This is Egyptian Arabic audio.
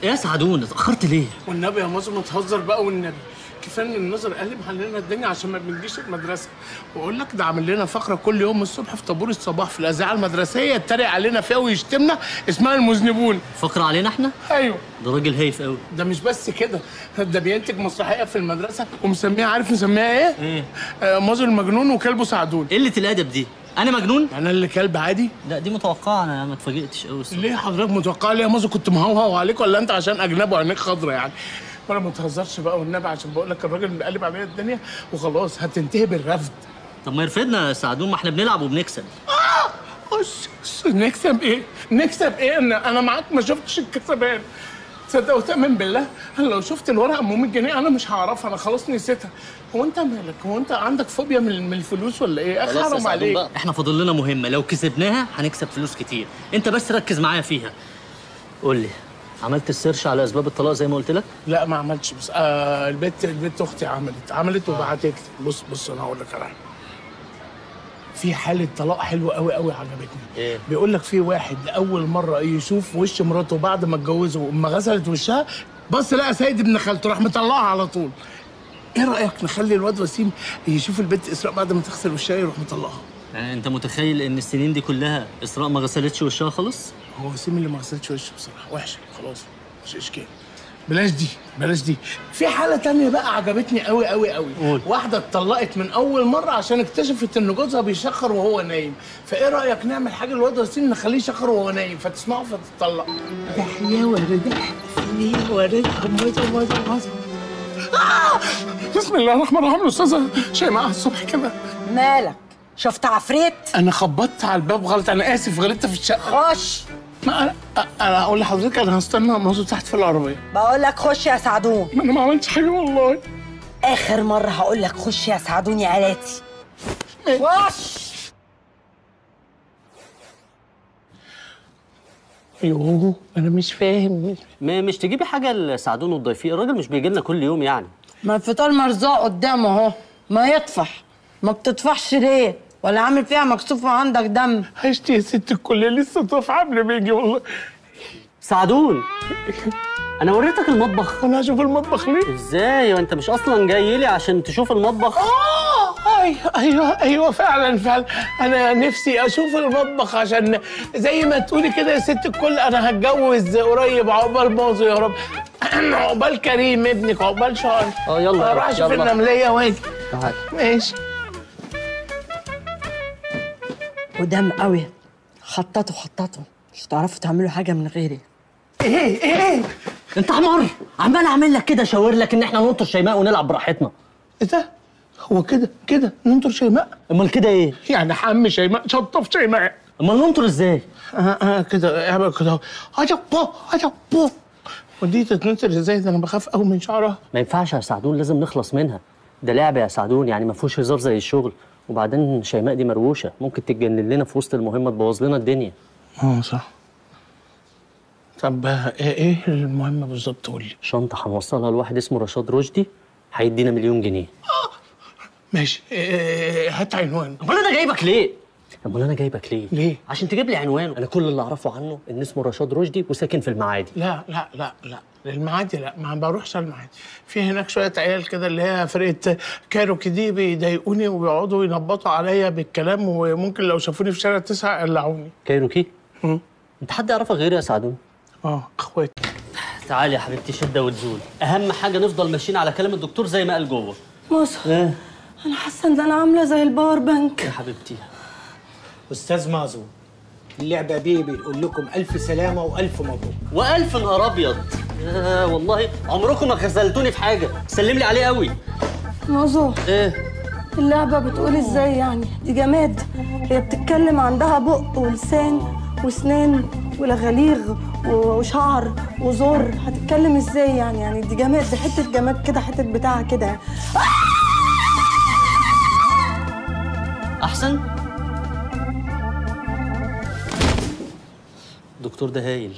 ايه يا سعدون اتاخرت ليه والنبي يا مازو ما تهزر بقى والنبي كفايه ان النظر قلب علينا الدنيا عشان ما بنجيش المدرسه واقول لك ده عامل لنا فقره كل يوم الصبح في طابور الصباح في الاذاعه المدرسيه يتريق علينا فيها ويشتمنا اسمها المذنبون فقره علينا احنا ايوه ده راجل هايف قوي ده مش بس كده ده بينتج مسرحيه في المدرسه ومسميها عارف مسميها ايه؟ ايه آه مازو المجنون وكلبه سعدون قله الادب دي انا مجنون انا اللي كلب عادي لا دي متوقعه انا ما اتفاجئتش قوي ليه حضرتك متوقع ليه يا مازو كنت مهوهو عليك ولا انت عشان اجنبي وعينيك خضرا يعني ولا ما تهزرش بقى والنبي عشان بقول لك الراجل مقلب علينا الدنيا وخلاص هتنتهي بالرفض طب ما يرفدنا يا سعدون ما احنا بنلعب وبنكسب بص بص نكسب ايه؟ نكسب ايه؟ انا انا معاك ما شفتش الكسبان تصدق وتؤمن بالله انا لو شفت الورقه ام 100 جنيه انا مش هعرفها انا خلاص نسيتها هو انت مالك هو انت عندك فوبيا من من الفلوس ولا ايه؟ اخي خلاص يا حرام سعدون عليك بقى احنا فاضل لنا مهمه لو كسبناها هنكسب فلوس كتير انت بس ركز معايا فيها قول لي عملت السيرش على اسباب الطلاق زي ما قلت لك لا ما عملتش بس آه البت البت اختي عملت عملت وبعتت لي بص بص انا هقول لك على حاجه في حاله طلاق حلوه قوي قوي عجبتني إيه؟ بيقول لك في واحد لاول مره يشوف وش مراته بعد ما اتجوزه واما غسلت وشها بص لقى سيد ابن خالته راح مطلعها على طول ايه رايك نخلي الواد وسيم يشوف البنت اسراء بعد ما تغسل وشها يروح مطلعها يعني انت متخيل ان السنين دي كلها اسراء ما غسلتش وشها خالص هو وسيم اللي ما غسلتش وشه بصراحه وحشه خلاص مش اشكال بلاش دي بلاش دي في حاله تانية بقى عجبتني قوي قوي قوي قول. واحده اتطلقت من اول مره عشان اكتشفت ان جوزها بيشخر وهو نايم فايه رايك نعمل حاجه الواد وسيم نخليه يشخر وهو نايم فتسمعه فتطلق تحيا ورد تحيا ورد مزه مزه مزه آه! بسم الله الرحمن الرحيم الاستاذه شيماء الصبح كده مالك شفت عفريت انا خبطت على الباب غلط انا اسف غلطت في الشقه خش ما انا انا اقول لحضرتك انا هستنى موجود تحت في العربيه بقول لك خش يا سعدون ما انا ما عملتش حاجه والله اخر مره هقول لك خش يا سعدون يا علاتي خش ايوه انا مش فاهم ما مش تجيبي حاجه لسعدون وتضيفيه الراجل مش بيجي لنا كل يوم يعني ما الفطار مرزوق قدامه اهو ما يطفح ما بتطفحش ليه ولا عامل فيها مكسوف وعندك دم عشت يا ست الكل لسه طفح قبل ما يجي والله سعدون انا وريتك المطبخ انا هشوف المطبخ ليه ازاي وانت مش اصلا جاي لي عشان تشوف المطبخ اه ايوه ايوه ايوه فعلا فعلا انا نفسي اشوف المطبخ عشان زي ما تقولي كده يا ست الكل انا هتجوز قريب عقبال باظه يا رب عقبال كريم ابنك عقبال شهر اه يلا اروح اشوف يلا. النمليه واجي تعال ماشي ودم قوي خططوا خططوا مش هتعرفوا تعملوا حاجه من غيري ايه ايه انت حمار عمال اعمل لك كده شاور لك ان احنا ننطر شيماء ونلعب براحتنا ايه ده هو كده كده ننطر شيماء امال كده ايه يعني حم شيماء شطف شيماء امال ننطر ازاي اه اه كده اعمل كده عجب بو عجب بو ودي تتنطر ازاي ده انا بخاف قوي من شعرها ما ينفعش يا سعدون لازم نخلص منها ده لعب يا سعدون يعني ما فيهوش هزار زي الشغل وبعدين شيماء دي مروشه ممكن تتجنن لنا في وسط المهمه تبوظ لنا الدنيا اه صح طب آه، ايه ايه المهمه بالظبط قول لي شنطه هنوصلها لواحد اسمه رشاد رشدي هيدينا مليون جنيه ماشي إيه هات عنوان امال انا جايبك ليه امال انا جايبك ليه ليه؟ عشان تجيب لي عنوانه انا كل اللي اعرفه عنه ان اسمه رشاد رشدي وساكن في المعادي لا لا لا لا المعادي لا ما بروحش على المعادي في هناك شويه عيال كده اللي هي فرقه كاروكي دي بيضايقوني وبيقعدوا ينبطوا عليا بالكلام وممكن لو شافوني في شارع تسعة يقلعوني كايروكي مم. انت حد يعرفك غيري يا سعدون اه اخواتي تعالي يا حبيبتي شده وتزول اهم حاجه نفضل ماشيين على كلام الدكتور زي ما قال جوه موسى ايه انا حاسه ان انا عامله زي الباور بانك يا حبيبتي استاذ مازو اللعبه دي بنقول لكم الف سلامه والف مبروك والف نهار ابيض يا والله عمركم ما خذلتوني في حاجه سلم لي عليه قوي موزو ايه اللعبة بتقول ازاي يعني دي جماد هي بتتكلم عندها بق ولسان وسنان ولغاليغ وشعر وزور هتتكلم ازاي يعني يعني دي جماد دي حتة جماد كده حتة بتاعها كده يعني. احسن الدكتور ده هايل